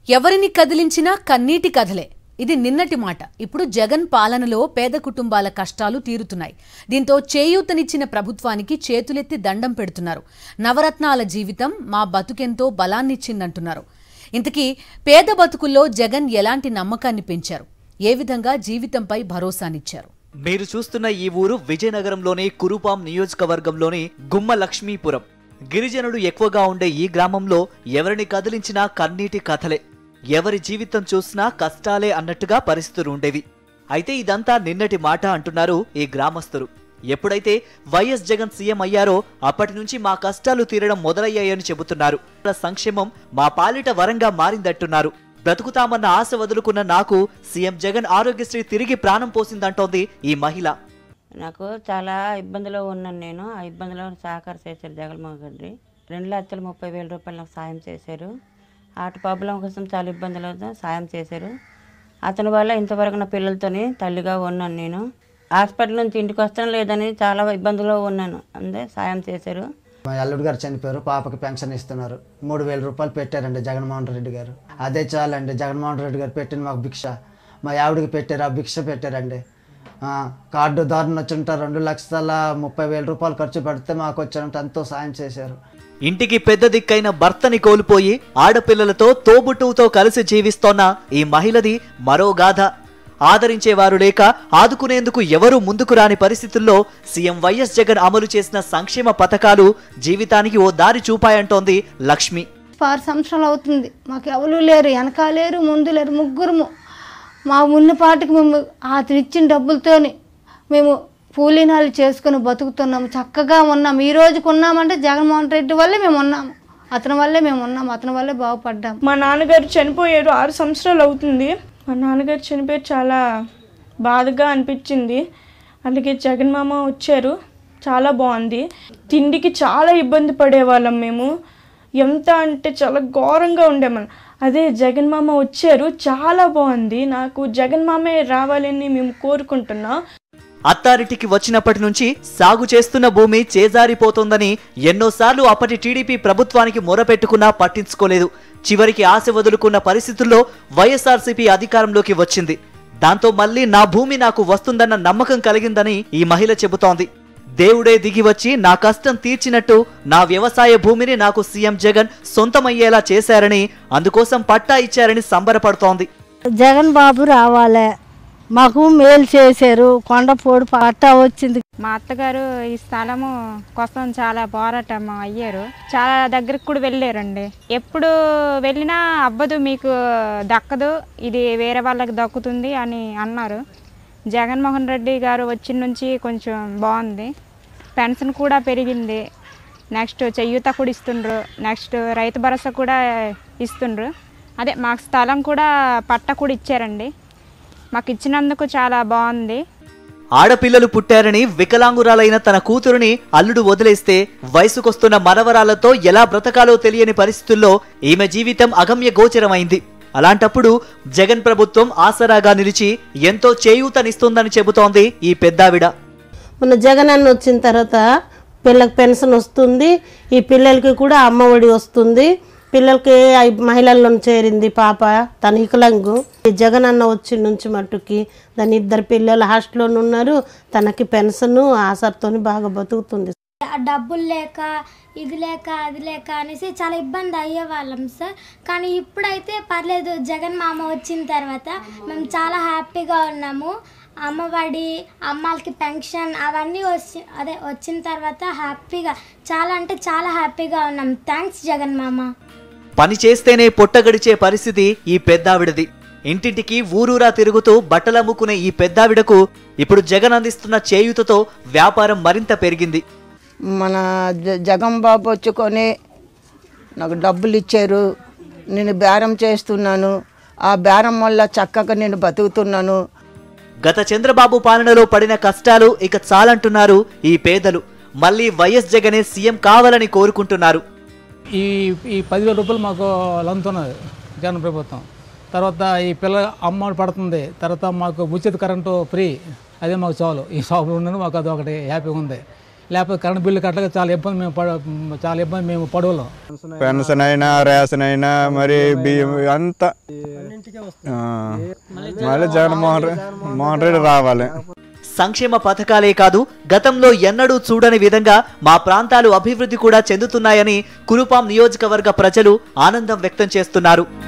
ఎవరిని కదిలించినా కన్నీటి కథలే ఇది నిన్నటి మాట ఇప్పుడు జగన్ పాలనలో పేద కుటుంబాల కష్టాలు తీరుతున్నాయి దీంతో చేయూతనిచ్చిన ప్రభుత్వానికి చేతులెత్తి దండం పెడుతున్నారు నవరత్నాల జీవితం మా బతుకెంతో బలాన్నిచ్చిందంటున్నారు ఇంతకీ పేద బతుకుల్లో జగన్ ఎలాంటి నమ్మకాన్ని పెంచారు ఏ విధంగా జీవితంపై భరోసానిచ్చారు మీరు చూస్తున్న ఈ ఊరు విజయనగరంలోని కురుపాం నియోజకవర్గంలోని గుమ్మ లక్ష్మీపురం గిరిజనులు ఎక్కువగా ఉండే ఈ గ్రామంలో ఎవరిని కదిలించినా కన్నీటి కథలే ఎవరి జీవితం చూసినా కష్టాలే అన్నట్టుగా పరిస్థితులు ఉండేవి అయితే ఇదంతా నిన్నటి మాట అంటున్నారు ఈ గ్రామస్తులు ఎప్పుడైతే వైఎస్ జగన్ సీఎం అయ్యారో అప్పటి నుంచి మా కష్టాలు తీరడం మొదలయ్యాయని చెబుతున్నారు సంక్షేమం మా పాలిట వరంగా మారిందంటున్నారు బ్రతుకుతామన్న ఆశ వదులుకున్న నాకు సీఎం జగన్ ఆరోగ్యశ్రీ తిరిగి ప్రాణం పోసిందంటోంది ఈ మహిళ నాకు చాలా ఇబ్బందిలో ఉన్నాను నేను ఆ ఇబ్బందిలో సహకారం చేశారు జగన్మోహన్ రెడ్డి రెండు లక్షల ముప్పై వేల రూపాయలు నాకు సాయం చేశారు ఆట ప్రాబ్లం కోసం చాలా ఇబ్బందులు సాయం చేశారు అతని వల్ల ఇంతవరకు నా పిల్లలతోని తల్లిగా ఉన్నాను నేను హాస్పిటల్ నుంచి ఇంటికి వస్తాను లేదని చాలా ఇబ్బందులో ఉన్నాను అందే సాయం చేశారు మా అల్లుడు గారు చనిపోయారు పాపకి పెన్షన్ ఇస్తున్నారు మూడు వేల రూపాయలు పెట్టారండి జగన్మోహన్ రెడ్డి గారు అదే చాలండి జగన్మోహన్ రెడ్డి గారు పెట్టిన మాకు భిక్ష మా ఆవిడకి పెట్టారు ఆ భిక్ష పెట్టారండి ఆ, కార్డు దారుణ వచ్చుంట రెండు లక్షల ముప్పై వేల రూపాయలు ఖర్చు పెడితే మాకు వచ్చినంత ఎంతో సాయం చేశారు ఇంటికి పెద్ద దిక్కైన భర్తని కోల్పోయి ఆడపిల్లలతో తోబుట్టువుతో కలిసి జీవిస్తోన్న ఈ మహిళది మరో గాథ ఆదరించేవారు లేక ఆదుకునేందుకు ఎవరూ ముందుకు రాని పరిస్థితుల్లో సీఎం వైఎస్ జగన్ అమలు చేసిన సంక్షేమ పథకాలు జీవితానికి ఓ దారి చూపాయంటోంది లక్ష్మి ఆరు సంవత్సరాలు అవుతుంది మాకు ఎవరు లేరు వెనక లేరు ముందు లేరు ముగ్గురము మా ఉన్నపాటికి మేము అతను ఇచ్చిన డబ్బులతోని మేము కూలీనాలు చేసుకుని బతుకుతున్నాము చక్కగా ఉన్నాం ఈ రోజుకు ఉన్నామంటే జగన్మోహన్ రెడ్డి వల్లే మేము ఉన్నాము అతని వల్లే మేము ఉన్నాము అతని వల్లే బాగుపడ్డాము మా నాన్నగారు చనిపోయారు ఆరు సంవత్సరాలు అవుతుంది మా నాన్నగారు చనిపోయి చాలా బాధగా అనిపించింది అలాగే జగన్ మామ వచ్చారు చాలా బాగుంది తిండికి చాలా ఇబ్బంది పడేవాళ్ళం మేము ఎంత అంటే చాలా ఘోరంగా ఉండేమని అదే జగన్ మామ వచ్చారు చాలా బాగుంది నాకు జగన్ మామే రావాలని మేము కోరుకుంటున్నాం అత్తారింటికి వచ్చినప్పటి నుంచి సాగు చేస్తున్న భూమి చేజారిపోతోందని ఎన్నోసార్లు అప్పటి టీడీపీ ప్రభుత్వానికి మొరపెట్టుకున్నా పట్టించుకోలేదు చివరికి ఆశ వదులుకున్న పరిస్థితుల్లో వైఎస్ఆర్సీపీ అధికారంలోకి వచ్చింది దాంతో మళ్ళీ నా భూమి నాకు వస్తుందన్న నమ్మకం కలిగిందని ఈ మహిళ చెబుతోంది దేవుడే దిగి వచ్చి నా కష్టం తీర్చినట్టు నా వ్యవసాయ భూమిని నాకు సీఎం జగన్ సొంతమయ్యేలా చేశారని అందుకోసం పట్టా ఇచ్చారని సంబరపడుతోంది జగన్ బాబు రావాలి మాకు మేలు చేశారు కొండపోడు పట్టా వచ్చింది మా అత్తగారు ఈ స్థలము కోసం చాలా పోరాటం అయ్యారు చాలా దగ్గరికి కూడా వెళ్ళారండి ఎప్పుడు వెళ్ళినా అవ్వదు మీకు దక్కదు ఇది వేరే వాళ్ళకి దక్కుతుంది అని అన్నారు జగన్మోహన్ రెడ్డి గారు వచ్చిన నుంచి కొంచెం బాగుంది పెన్షన్ కూడా పెరిగింది నెక్స్ట్ చెయ్యూత కూడా ఇస్తుండ్రు నెక్స్ట్ రైతు భరోసా కూడా ఇస్తుండ్రు అదే మాకు స్థలం కూడా పట్ట కూడా ఇచ్చారండి మాకు ఇచ్చినందుకు చాలా బాగుంది ఆడపిల్లలు పుట్టారని వికలాంగురాలైన తన కూతురుని అల్లుడు వదిలేస్తే వయసుకొస్తున్న మనవరాలతో ఎలా బ్రతకాలో తెలియని పరిస్థితుల్లో ఈమె జీవితం అగమ్య గోచరమైంది అలాంటప్పుడు జగన్ ప్రభుత్వం ఆసరాగా నిలిచి ఎంతో చేయూతనిస్తుందని చెబుతోంది ఈ పెద్దావిడ మన జగన్ అన్న వచ్చిన తర్వాత పిల్లకి పెన్షన్ వస్తుంది ఈ పిల్లలకి కూడా అమ్మఒడి వస్తుంది పిల్లలకి ఐ- మహిళల్లో చేరింది పాప తన వికలాంగు ఈ జగన్ అన్న వచ్చి నుంచి మట్టుకి దాని ఇద్దరు పిల్లలు హాస్టల్లో ఉన్నారు తనకి పెన్షన్ ఆసర్తోని బాగా బతుకుతుంది ఆ డబ్బులు లేక ఇది లేక అది లేక అనేసి చాలా ఇబ్బంది అయ్యేవాళ్ళం సార్ కానీ ఇప్పుడైతే పర్లేదు జగన్ మామ వచ్చిన తర్వాత మేము చాలా హ్యాపీగా ఉన్నాము అమ్మఒడి అమ్మాలకి పెన్షన్ అవన్నీ వచ్చి అదే వచ్చిన తర్వాత హ్యాపీగా చాలా అంటే చాలా హ్యాపీగా ఉన్నాం థ్యాంక్స్ జగన్ మామ పని చేస్తేనే పొట్టగడిచే పరిస్థితి ఈ పెద్దావిడది ఇంటింటికి ఊరూరా తిరుగుతూ బట్టలమ్ముకునే ఈ పెద్దావిడకు ఇప్పుడు జగన్ అందిస్తున్న చేయూతతో వ్యాపారం మరింత పెరిగింది మన జ- జగన్ బాబు వచ్చుకొని నాకు డబ్బులు ఇచ్చారు నేను బేరం చేస్తున్నాను ఆ బేరం వల్ల చక్కగా నేను బతుకుతున్నాను గత చంద్రబాబు పాలనలో పడిన కష్టాలు ఇక చాలంటున్నారు ఈ పేదలు మళ్ళీ వైఎస్ జగనే సీఎం కావాలని కోరుకుంటున్నారు ఈ ఈ పదివేల రూపాయలు మాకు లంతున్నది జగన్ ప్రభుత్వం తర్వాత ఈ పిల్ల అమ్మ పడుతుంది తర్వాత మాకు ఉచిత కరెంటు ఫ్రీ అదే మాకు చాలు ఈ షాపులో ఉన్నాను మాకు అది ఒకటి హ్యాపీగా ఉంది లేకపోతే కరెంట్ బిల్లు కట్టక చాలా ఇబ్బంది మేము పడ చాలా ఇబ్బంది మేము పడవలం పెన్షన్ అయినా రేషన్ అయినా మరి బియ్యం అంతా ఆ, మళ్ళీ జగన్మోహన్ రెడ్డి మోహన్ రెడ్డి రావాలి సంక్షేమ పథకాలే కాదు గతంలో ఎన్నడూ చూడని విధంగా మా ప్రాంతాలు అభివృద్ధి కూడా చెందుతున్నాయని కురుపాం నియోజకవర్గ ప్రజలు ఆనందం వ్యక్తం చేస్తున్నారు